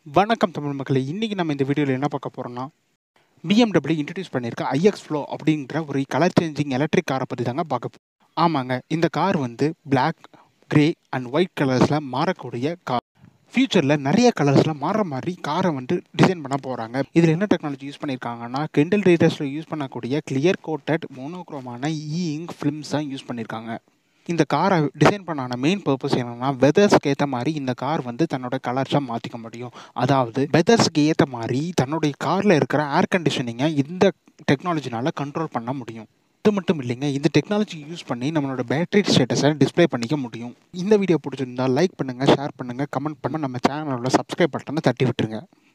வணக்கம் தமிழ் மக்களே இன்றைக்கி நம்ம இந்த வீடியோவில் என்ன பார்க்க போகிறோம்னா BMW இன்ட்ரடியூஸ் பண்ணியிருக்க ஐஎக்ஸ் ஃப்ளோ அப்படின்ற ஒரு கலர் சேஞ்சிங் எலக்ட்ரிக் காரை பற்றி தாங்க பார்க்க போ- ஆமாங்க இந்த கார் வந்து Black கிரே அண்ட் ஒயிட் கலர்ஸில் மாறக்கூடிய கார் ஃபியூச்சரில் நிறைய கலர்ஸில் மாற மாதிரி காரை வந்து டிசைன் பண்ண போகிறாங்க இதில் என்ன டெக்னாலஜி யூஸ் பண்ணியிருக்காங்கன்னா கெண்டல் ரேடர்ஸில் யூஸ் பண்ணக்கூடிய கிளியர் கோட்டட் மோனோக்ரோமான இ இங்க் ஃபிலிம்ஸ் தான் யூஸ் பண்ணியிருக்காங்க இந்த காரை டிசைன் பண்ணான மெயின் பர்பஸ் என்னன்னா வெதர்ஸ்க்கு ஏற்ற மாதிரி இந்த கார் வந்து தன்னோட கலர்ஸை மாற்றிக்க முடியும் அதாவது வெதர்ஸ்க்கு ஏற்ற மாதிரி தன்னுடைய காரில் இருக்கிற ஏர் கண்டிஷனிங்கை இந்த டெக்னாலஜினால கண்ட்ரோல் பண்ண முடியும் இது மட்டும் இல்லைங்க இந்த டெக்னாலஜி யூஸ் பண்ணி நம்மளோட பேட்டரி ஸ்டேட்டஸை டிஸ்ப்ளே பண்ணிக்க முடியும் இந்த வீடியோ பிடிச்சிருந்தா லைக் பண்ணுங்கள் ஷேர் பண்ணுங்கள் கமெண்ட் பண்ண நம்ம சேனலோட சப்ஸ்கிரைப் பட்டனை தட்டி விட்டுருங்க